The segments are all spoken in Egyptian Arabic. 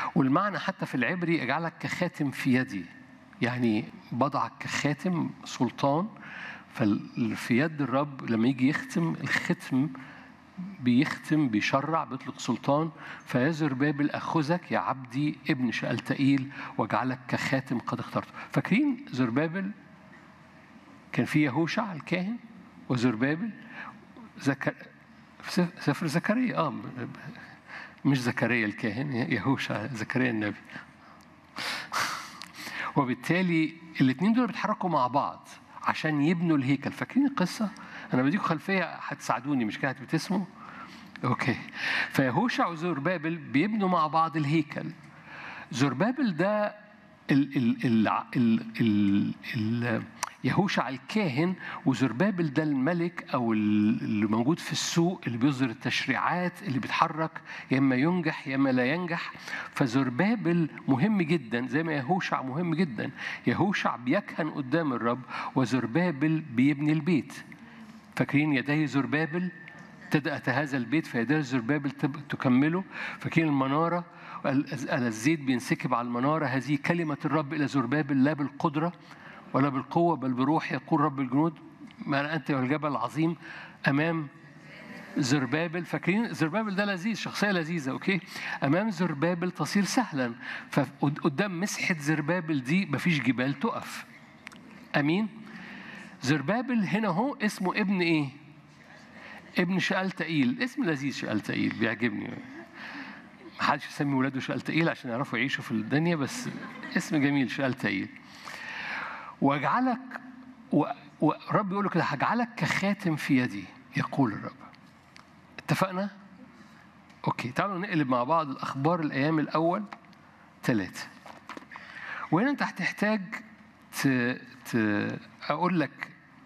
والمعنى حتى في العبري اجعلك كخاتم في يدي يعني بضعك كخاتم سلطان ففي يد الرب لما يجي يختم الختم بيختم بيشرع بيطلق سلطان فيزر بابل أخذك يا عبدي ابن شألتئيل واجعلك كخاتم قد اخترته فاكرين زربابل كان في يهوشع الكاهن وزربابل زكر سفر زكريا اه مش زكريا الكاهن يهوشع زكريا النبي وبالتالي الاثنين دول بيتحركوا مع بعض عشان يبنوا الهيكل فاكرين القصه انا بديكم خلفيه هتساعدوني مش كده هتبتسموا اوكي فيهوشع وزربابل بيبنوا مع بعض الهيكل زربابل ده ال ال ال ال ال ال يهوشع الكاهن وزربابل ده الملك او اللي موجود في السوق اللي بيصدر التشريعات اللي بيتحرك يا اما ينجح يا اما لا ينجح فزربابل مهم جدا زي ما يهوشع مهم جدا يهوشع بيكهن قدام الرب وزربابل بيبني البيت فاكرين يدي زربابل ابتدأت هذا البيت فيدي زربابل تكمله فاكرين المنارة الزيت بينسكب على المنارة هذه كلمة الرب إلى زربابل لا بالقدرة ولا بالقوة بل بروح يقول رب الجنود ما أنت والجبل العظيم أمام زربابل فاكرين زربابل ده لذيذ شخصية لذيذة أوكي أمام زربابل تصير سهلا فقدام مسحة زربابل دي مفيش جبال تقف أمين زربابل هنا هو اسمه ابن إيه ابن شألتئيل اسم لذيذ شألتئيل بيعجبني محدش يسمي ولاده شألتئيل عشان يعرفوا يعيشوا في الدنيا بس اسم جميل شألتئيل واجعلك ورب يقول له كده هجعلك كخاتم في يدي يقول الرب اتفقنا؟ اوكي تعالوا نقلب مع بعض الاخبار الايام الاول ثلاثة وهنا انت هتحتاج ت... ت... اقول لك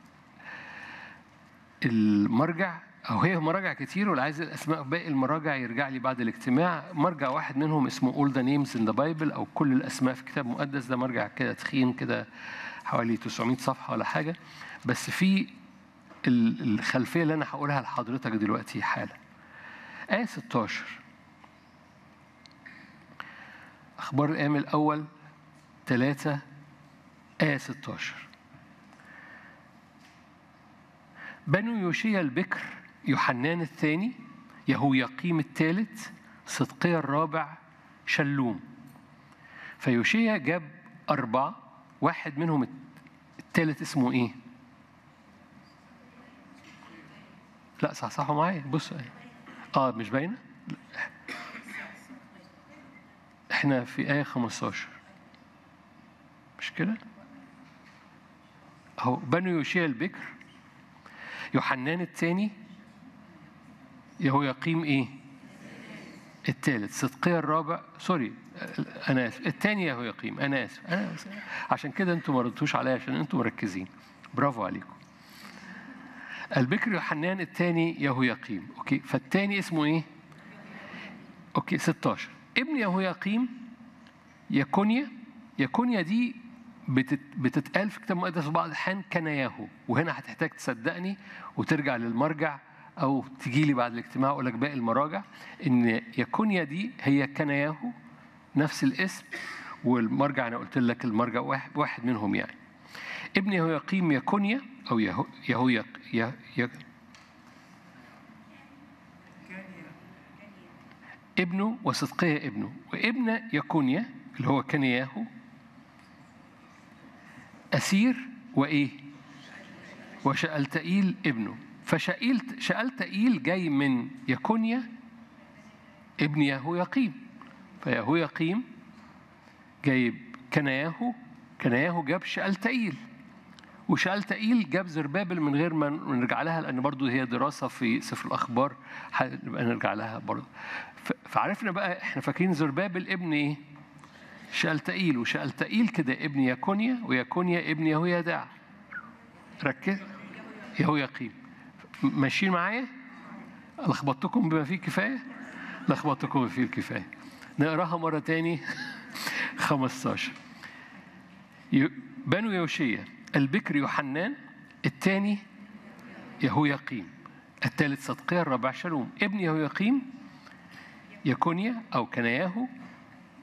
المرجع أو هي مراجع كتير واللي عايز الأسماء باقي المراجع يرجع لي بعد الاجتماع مرجع واحد منهم اسمه All the Names in the Bible أو كل الأسماء في كتاب مقدس ده مرجع كده تخين كده حوالي 900 صفحة ولا حاجة بس في الخلفية اللي أنا هقولها لحضرتك دلوقتي حالا آية 16 أخبار الأيام الأول ثلاثة آية 16 بنو يوشيا البكر يوحنان الثاني يهويقيم الثالث صدقيا الرابع شلوم فيوشيا جاب أربعة واحد منهم الثالث اسمه إيه؟ لا صح صح معايا بص اه مش باينة؟ احنا في آية 15 مش كده؟ أهو بنو يوشيا البكر يوحنان الثاني يهويقيم ايه؟ الثالث صدقيا الرابع سوري انا اسف الثاني يهويقيم انا اسف انا اسف عشان كده انتوا ما ردتوش عليا عشان انتوا مركزين برافو عليكم البكر يوحنان الثاني يهويقيم اوكي فالثاني اسمه ايه؟ اوكي 16 ابن يهويقيم يكونيا يكونيا دي بتت... بتتقال في كتاب مقدس في بعض الأحيان كنياهو وهنا هتحتاج تصدقني وترجع للمرجع أو تجي لي بعد الاجتماع أقول لك باقي المراجع إن يكونيا دي هي كنياهو نفس الاسم والمرجع أنا قلت لك المرجع واحد, واحد منهم يعني ابن يهويقيم يكونيا أو يهو يهو يق... يه... يه... ابنه وصدقية ابنه وابن يكونيا اللي هو كنياهو أسير وإيه؟ وشألتئيل ابنه فشأيل شألتئيل جاي من يكونيا ابن يهويقيم فيهويقيم جايب كنياهو كنياهو جاب شألتئيل وشألتئيل جاب زربابل من غير ما نرجع لها لأن برضو هي دراسة في سفر الأخبار هنبقى نرجع لها برضو فعرفنا بقى احنا فاكرين زربابل ابن ايه؟ شألتئيل وشألتئيل كده ابن يكونيا ويكونيا ابن يهويداع ركز يهويقيم ماشيين معايا؟ لخبطتكم بما فيه كفاية؟ لخبطتكم بما فيه الكفاية نقراها مرة تاني 15 بنو يوشيا البكر يوحنان الثاني يهويقيم الثالث صدقيا الرابع شلوم ابن يهويقيم يكونيا أو كنياهو